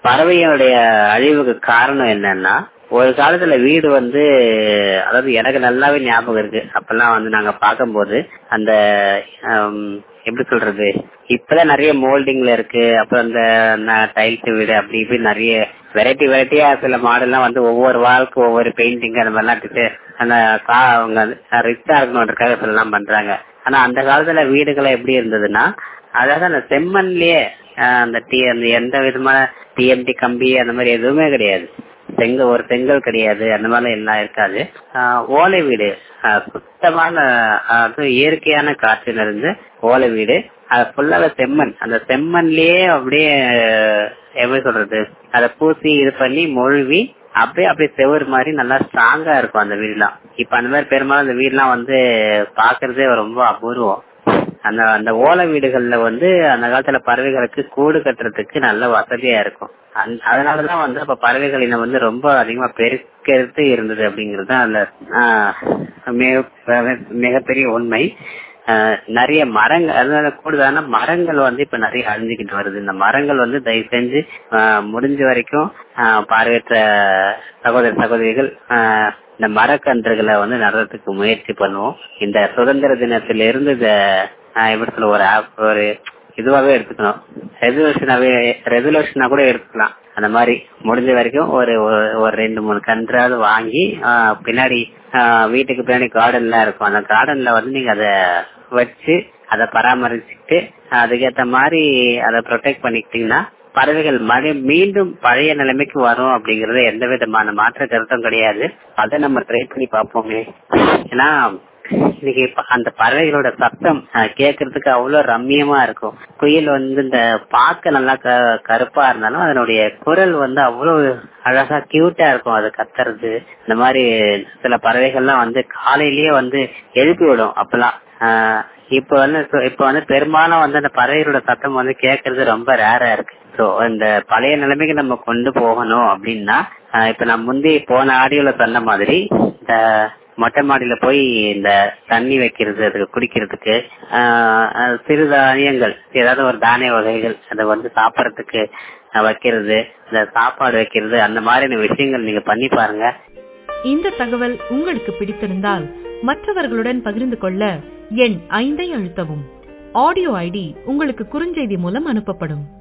பறவைகளுடைய அழிவுக்கு காரணம் என்னன்னா ஒரு காலத்துல வீடு வந்து அதாவது எனக்கு நல்லாவே ஞாபகம் இருக்கு அப்பெல்லாம் வந்து நாங்க பார்க்கும்போது அந்த ஹம், எப்படி சொல்றது இப்பதான் நிறைய மோல்டிங்ல இருக்கு அப்புறம் இந்த டைல்ஸ் வீடு அப்படி இப்படி நிறைய வெரைட்டி வெரைட்டியா சில மாடல்லாம் வந்து ஒவ்வொரு வாளுக்கு ஒவ்வொரு பெயிண்டிங் அந்த மாதிரிலாம் இருக்கு அந்த கா அவங்க ரிச்சா இருக்கணுன்றக்காக இதெல்லாம் பண்றாங்க ஆனா அந்த காலத்துல வீடுகள் எப்படி இருந்ததுன்னா அதாவது அந்த செம்மண்லயே ஆஹ், அந்த டி அந்த எந்த விதமான டிஎம்டி கம்பி அந்த மாதிரி எதுவுமே கிடையாது செங்கல் ஒரு செங்கல் கிடையாது அந்த மாதிரி எல்லாம் இருக்காது ஆஹ், ஓலை வீடு ஆஹ், சுத்தமான ஆஹ், அது இயற்கையான காற்று நிறைந்து ஓலை வீடு அது ஃபுல்லாவே செம்மண் அந்த செம்மண்லயே அப்படியே எப்படி சொல்றது அதை பூசி இது பண்ணி மொழுவி அப்படியே அப்படியே செவுரு மாதிரி நல்லா ஸ்ட்ராங்கா இருக்கும் அந்த வீடுலாம் இப்ப அந்த மாதிரி பெரும்பாலும் அந்த வீடுலாம் வந்து பாக்குறதே ரொம்ப அபூர்வம் அந்த அந்த ஓலை வீடுகள்ல வந்து அந்த காலத்துல பறவைகளுக்கு கூடு கட்டுறதுக்கு நல்ல வசதியா இருக்கும் அந்த- அதனாலதான் வந்து அப்ப பறவைகள் இனம் வந்து ரொம்ப அதிகமா பெருக்கிறது இருந்தது அப்படிங்கிறது தான் அதுல ஆஹ், மிக மிகப்பெரிய உண்மை ஆஹ், நிறைய மரங்கள் அதனால கூடுதலான மரங்கள் வந்து இப்ப நிறைய அழிஞ்சுக்கிட்டு வருது இந்த மரங்கள் வந்து தயவு செஞ்சு ஆஹ், முடிஞ்ச வரைக்கும் ஆஹ், பார்வையற்ற சகோதர சகோதரிகள் ஆஹ், இந்த மரக்கன்றுகளை வந்து நடுறதுக்கு முயற்சி பண்ணுவோம் இந்த சுதந்திர தினத்தில இருந்து இந்த ஆஹ், எப்படி சொல்ல ஒரு ஆப் ஒரு இதுவாவே எடுத்துக்கணும் ரெசல்யூஷனாவே ரெசல்யூஷனா கூட எடுத்துக்கலாம் அந்த மாதிரி முடிஞ்ச வரைக்கும் ஒரு ஒரு- ஒரு ரெண்டு மூணு கன்றாவது வாங்கி ஆஹ், பின்னாடி ஆஹ், வீட்டுக்கு பின்னாடி கார்டன்லாம் இருக்கும் அந்த கார்டன்ல வந்து நீங்க அதை வச்சு அதை பராமரிச்சுட்டு அதுக்கேத்த மாதிரி அதை ப்ரொடெக்ட் பண்ணிக்கிட்டீங்கன்னா பறவைகள் மழை மீண்டும் பழைய நிலைமைக்கு வரும் அப்படிங்கறது எந்த விதமான மாற்ற கருத்தும் கிடையாது அதை நம்ம ட்ரை பண்ணி பார்ப்போமே ஏன்னா இன்னைக்கு ப- அந்த பறவைகளோட சத்தம் அஹ், கேட்கறதுக்கு அவ்வளவு ரம்மியமா இருக்கும் குயில் வந்து இந்த பார்க்க நல்லா க- கருப்பா இருந்தாலும் அதனுடைய குரல் வந்து அவ்வளவு அழகா கியூட்டா இருக்கும் அது கத்துறது இந்த மாதிரி சில பறவைகள்லாம் வந்து காலையிலேயே வந்து எழுப்பி விடும் அப்பெல்லாம் ஆஹ், இப்ப வந்து இப்ப வந்து பெரும்பாலும் வந்து அந்த பறவைகளோட சத்தம் வந்து கேட்கறது ரொம்ப ரேரா இருக்கு சோ இந்த பழைய நிலைமைக்கு நம்ம கொண்டு போகணும் அப்படின்னா ஆஹ், இப்ப நான் முந்தி போன ஆடியோல சொன்ன மாதிரி இந்த மொட்டை மாடியில போய் இந்த தண்ணி வைக்கிறது அதுக்கு குடிக்கிறதுக்கு ஆஹ், அஹ், சிறுதானியங்கள் ஏதாவது ஒரு தானிய வகைகள் அதை வந்து சாப்பிடறதுக்கு அஹ், வைக்கிறது இந்த சாப்பாடு வைக்கிறது அந்த மாதிரியான விஷயங்கள் நீங்க பண்ணி பாருங்க இந்த தகவல் உங்களுக்கு பிடித்திருந்தால் மற்றவர்களுடன் பகிர்ந்து கொள்ள எண் ஐந்தை அழுத்தவும் ஆடியோ ஐடி உங்களுக்கு குறுஞ்செய்தி மூலம் அனுப்பப்படும்